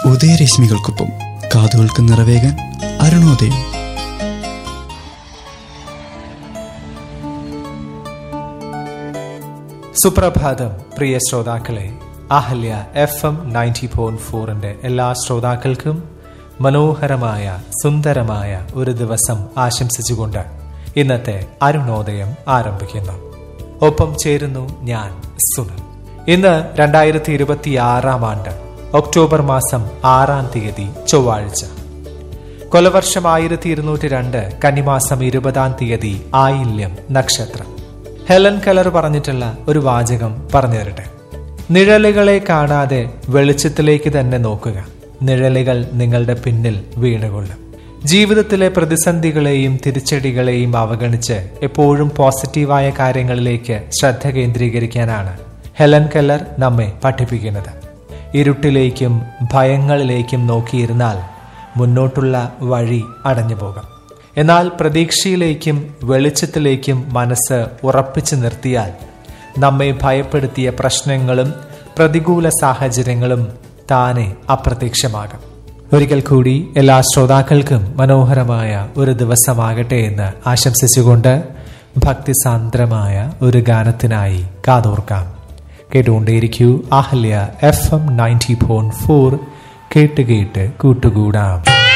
ഉദയരശ്മികൾക്കൊപ്പം കാതുകൾക്ക് നിറവേകാൻ അരുണോദയം സുപ്രഭാതം പ്രിയ ശ്രോതാക്കളെ Ahalya F M ninety point ഫോറിന്റെ എല്ലാ ശ്രോതാക്കൾക്കും മനോഹരമായ സുന്ദരമായ ഒരു ദിവസം ആശംസിച്ചുകൊണ്ട് ഇന്നത്തെ അരുണോദയം ആരംഭിക്കുന്നു ഒപ്പം ചേരുന്നു ഞാൻ സുനൽ ഇന്ന് രണ്ടായിരത്തി ഇരുപത്തി ആറാം ആണ്ട് ഒക്ടോബർ മാസം ആറാം തീയതി ചൊവ്വാഴ്ച കൊലവർഷം ആയിരത്തി ഇരുന്നൂറ്റി രണ്ട് കന്നിമാസം ഇരുപതാം തീയതി ആയില്യം നക്ഷത്രം ഹെലൻ കലർ പറഞ്ഞിട്ടുള്ള ഒരു വാചകം പറഞ്ഞു തരട്ടെ നിഴലുകളെ കാണാതെ വെളിച്ചത്തിലേക്ക് തന്നെ നോക്കുക നിഴലുകൾ നിങ്ങളുടെ പിന്നിൽ വീണുകൊള്ളും ജീവിതത്തിലെ പ്രതിസന്ധികളെയും തിരിച്ചടികളെയും അവഗണിച്ച് എപ്പോഴും പോസിറ്റീവായ കാര്യങ്ങളിലേക്ക് ശ്രദ്ധ കേന്ദ്രീകരിക്കാനാണ് ഹെലൻ കെല്ലർ നമ്മെ പഠിപ്പിക്കുന്നത് ഇരുട്ടിലേക്കും ഭയങ്ങളിലേക്കും നോക്കിയിരുന്നാൽ മുന്നോട്ടുള്ള വഴി അടഞ്ഞു പോകാം എന്നാൽ പ്രതീക്ഷയിലേക്കും വെളിച്ചത്തിലേക്കും മനസ്സ് ഉറപ്പിച്ചു നിർത്തിയാൽ നമ്മെ ഭയപ്പെടുത്തിയ പ്രശ്നങ്ങളും പ്രതികൂല സാഹചര്യങ്ങളും താനെ അപ്രത്യക്ഷമാകും ഒരിക്കൽ കൂടി എല്ലാ ശ്രോതാക്കൾക്കും മനോഹരമായ ഒരു ദിവസമാകട്ടെ എന്ന് ആശംസിച്ചുകൊണ്ട് ഭക്തിസാന്ദ്രമായ ഒരു ഗാനത്തിനായി കാതോർക്കാം കേട്ടുകൊണ്ടേയിരിക്കൂ Ahalya F M ninety four കേട്ട് കേട്ട് കൂട്ടുകൂടാം